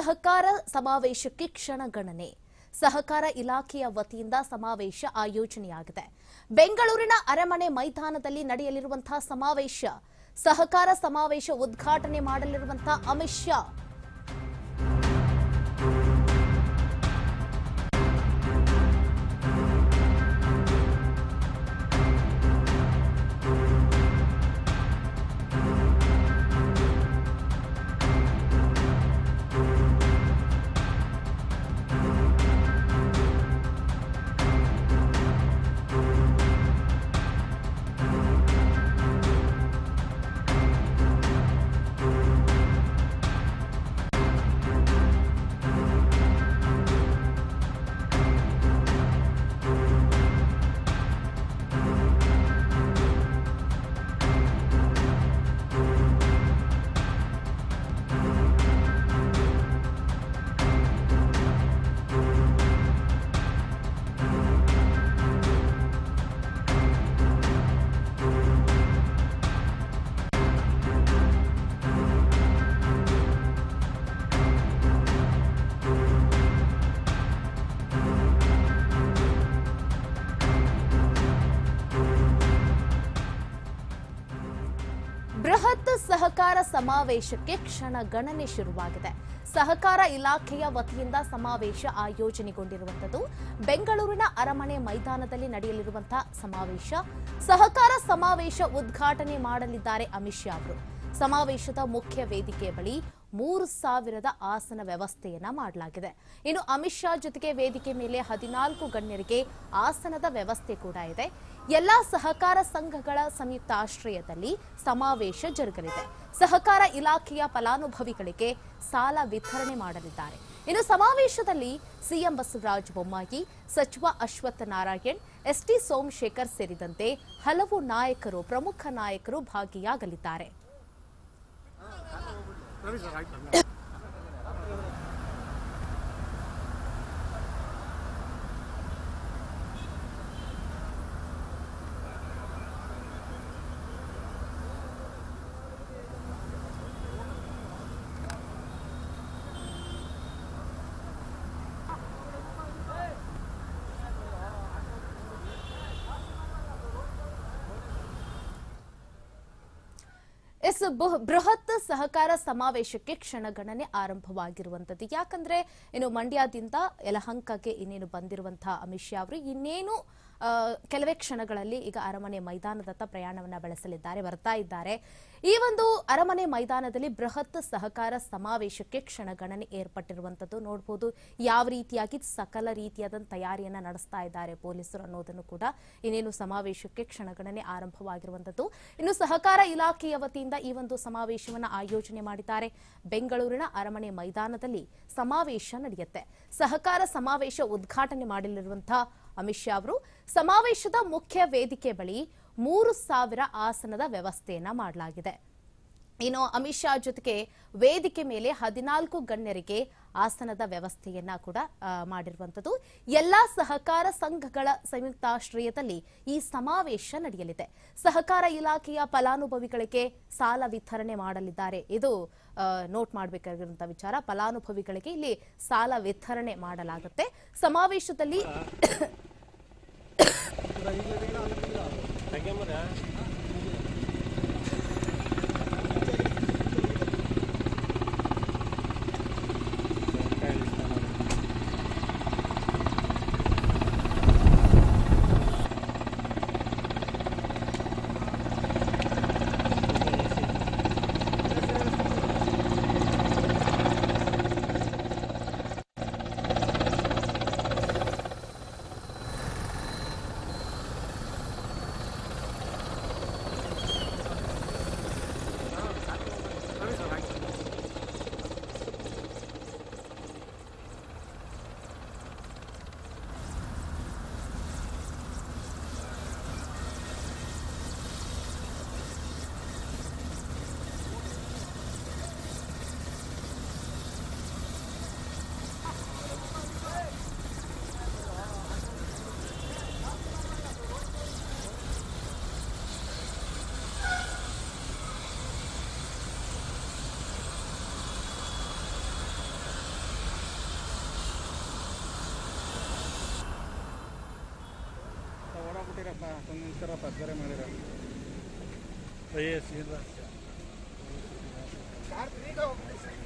ಸಹಕಾರ ಸಮಾವೇಶಕ್ಕೆ ಕ್ಷಣಗಣನೆ ಸಹಕಾರ ಇಲಾಖೆಯ ವತಿಯಿಂದ ಸಮಾವೇಶ ಆಯೋಜನೆಯಾಗಿದೆ ಬೆಂಗಳೂರಿನ ಅರಮನೆ ಮೈದಾನದಲ್ಲಿ ನಡೆಯಲಿರುವಂತಹ ಸಮಾವೇಶ ಸಹಕಾರ ಸಮಾವೇಶ ಉದ್ಘಾಟನೆ ಮಾಡಲಿರುವಂತಹ ಅಮಿತ್ ಶಾ ಬೃಹತ್ ಸಹಕಾರ ಸಮಾವೇಶಕ್ಕೆ ಕ್ಷಣ ಗಣನೆ ಶುರುವಾಗಿದೆ ಸಹಕಾರ ಇಲಾಖೆಯ ವತಿಯಿಂದ ಸಮಾವೇಶ ಆಯೋಜನೆಗೊಂಡಿರುವಂತದ್ದು ಬೆಂಗಳೂರಿನ ಅರಮನೆ ಮೈದಾನದಲ್ಲಿ ನಡೆಯಲಿರುವಂತಹ ಸಮಾವೇಶ ಸಹಕಾರ ಸಮಾವೇಶ ಉದ್ಘಾಟನೆ ಮಾಡಲಿದ್ದಾರೆ ಅಮಿತ್ ಶಾ ಅವರು ಸಮಾವೇಶದ ಮುಖ್ಯ ವೇದಿಕೆ ಬಳಿ ಮೂರು ಸಾವಿರದ ಆಸನ ವ್ಯವಸ್ಥೆಯನ್ನ ಮಾಡಲಾಗಿದೆ ಇನ್ನು ಅಮಿತ್ ಶಾ ಜೊತೆಗೆ ವೇದಿಕೆ ಮೇಲೆ ಹದಿನಾಲ್ಕು ಗಣ್ಯರಿಗೆ ಆಸನದ ವ್ಯವಸ್ಥೆ ಕೂಡ ಇದೆ ಎಲ್ಲಾ ಸಹಕಾರ ಸಂಘಗಳ ಸಂಯುಕ್ತ ಆಶ್ರಯದಲ್ಲಿ ಸಮಾವೇಶ ಜರುಗಲಿದೆ ಸಹಕಾರ ಇಲಾಖೆಯ ಫಲಾನುಭವಿಗಳಿಗೆ ಸಾಲ ವಿತರಣೆ ಮಾಡಲಿದ್ದಾರೆ ಇನ್ನು ಸಮಾವೇಶದಲ್ಲಿ ಸಿಎಂ ಬಸವರಾಜ ಬೊಮ್ಮಾಯಿ ಸಚಿವ ಅಶ್ವತ್ಥ ನಾರಾಯಣ್ ಎಸ್ಟಿ ಸೋಮಶೇಖರ್ ಸೇರಿದಂತೆ ಹಲವು ನಾಯಕರು ಪ್ರಮುಖ ನಾಯಕರು ಭಾಗಿಯಾಗಲಿದ್ದಾರೆ ಎಸ್ ಬೃಹ- ಬೃಹತ್ ಸಹಕಾರ ಸಮಾವೇಶಕ್ಕೆ ಕ್ಷಣಗಣನೆ ಆರಂಭವಾಗಿರುವಂತದ್ದು ಯಾಕಂದ್ರೆ ಇನ್ನು ಮಂಡ್ಯದಿಂದ ಯಲಹಂಕಕ್ಕೆ ಇನ್ನೇನು ಬಂದಿರುವಂತಹ ಅಮಿತ್ ಶಾ ಅವರು ಇನ್ನೇನು ಆ, ಕೆಲವೇ ಕ್ಷಣಗಳಲ್ಲಿ ಈಗ ಅರಮನೆ ಮೈದಾನದತ್ತ ಪ್ರಯಾಣವನ್ನ ಬೆಳೆಸಲಿದ್ದಾರೆ ಬರ್ತಾ ಇದ್ದಾರೆ ಈ ಒಂದು ಅರಮನೆ ಮೈದಾನದಲ್ಲಿ ಬೃಹತ್ ಸಹಕಾರ ಸಮಾವೇಶಕ್ಕೆ ಕ್ಷಣಗಣನೆ ಏರ್ಪಟ್ಟಿರುವಂತದ್ದು ನೋಡಬಹುದು ಯಾವ ರೀತಿಯಾಗಿ ಸಕಲ ರೀತಿಯಾದ ತಯಾರಿಯನ್ನ ನಡೆಸ್ತಾ ಇದ್ದಾರೆ ಪೊಲೀಸರು ಅನ್ನೋದನ್ನು ಕೂಡ ಇನ್ನೇನು ಸಮಾವೇಶಕ್ಕೆ ಕ್ಷಣಗಣನೆ ಆರಂಭವಾಗಿರುವಂತದ್ದು ಇನ್ನು ಸಹಕಾರ ಇಲಾಖೆಯ ವತಿಯಿಂದ ಈ ಒಂದು ಸಮಾವೇಶವನ್ನ ಆಯೋಜನೆ ಮಾಡಿದ್ದಾರೆ ಬೆಂಗಳೂರಿನ ಅರಮನೆ ಮೈದಾನದಲ್ಲಿ ಸಮಾವೇಶ ನಡೆಯುತ್ತೆ ಸಹಕಾರ ಸಮಾವೇಶ ಉದ್ಘಾಟನೆ ಮಾಡಲಿರುವಂತಹ ಅಮಿತ್ ಶಾ ಅವರು ಸಮಾವೇಶದ ಮುಖ್ಯ ವೇದಿಕೆ ಬಳಿ ಮೂರು ಸಾವಿರ ಆಸನದ ವ್ಯವಸ್ಥೆಯನ್ನ ಮಾಡಲಾಗಿದೆ ಇನ್ನು ಅಮಿತ್ ಶಾ ಜೊತೆಗೆ ವೇದಿಕೆ ಮೇಲೆ ಹದಿನಾಲ್ಕು ಗಣ್ಯರಿಗೆ ಆಸನದ ವ್ಯವಸ್ಥೆಯನ್ನ ಕೂಡ ಆ, ಮಾಡಿರುವಂತದ್ದು ಎಲ್ಲಾ ಸಹಕಾರ ಸಂಘಗಳ ಸಂಯುಕ್ತಾಶ್ರಯದಲ್ಲಿ ಈ ಸಮಾವೇಶ ನಡೆಯಲಿದೆ ಸಹಕಾರ ಇಲಾಖೆಯ ಫಲಾನುಭವಿಗಳಿಗೆ ಸಾಲ ವಿತರಣೆ ಮಾಡಲಿದ್ದಾರೆ ಇದು ಆ, ನೋಟ್ ಮಾಡಬೇಕಾಗಿರುವಂತಹ ವಿಚಾರ ಫಲಾನುಭವಿಗಳಿಗೆ ಇಲ್ಲಿ ಸಾಲ ವಿತರಣೆ ಮಾಡಲಾಗುತ್ತೆ ಸಮಾವೇಶದಲ್ಲಿ ಕೊಟ್ಟಿರಪ್ಪ ಒಂದು ನಿಮಿಷರಪ್ಪ ಬೇರೆ ಮಾಡಿರ ವೈ ಎಸ್ ಶ್ರೀನಿವಾಸ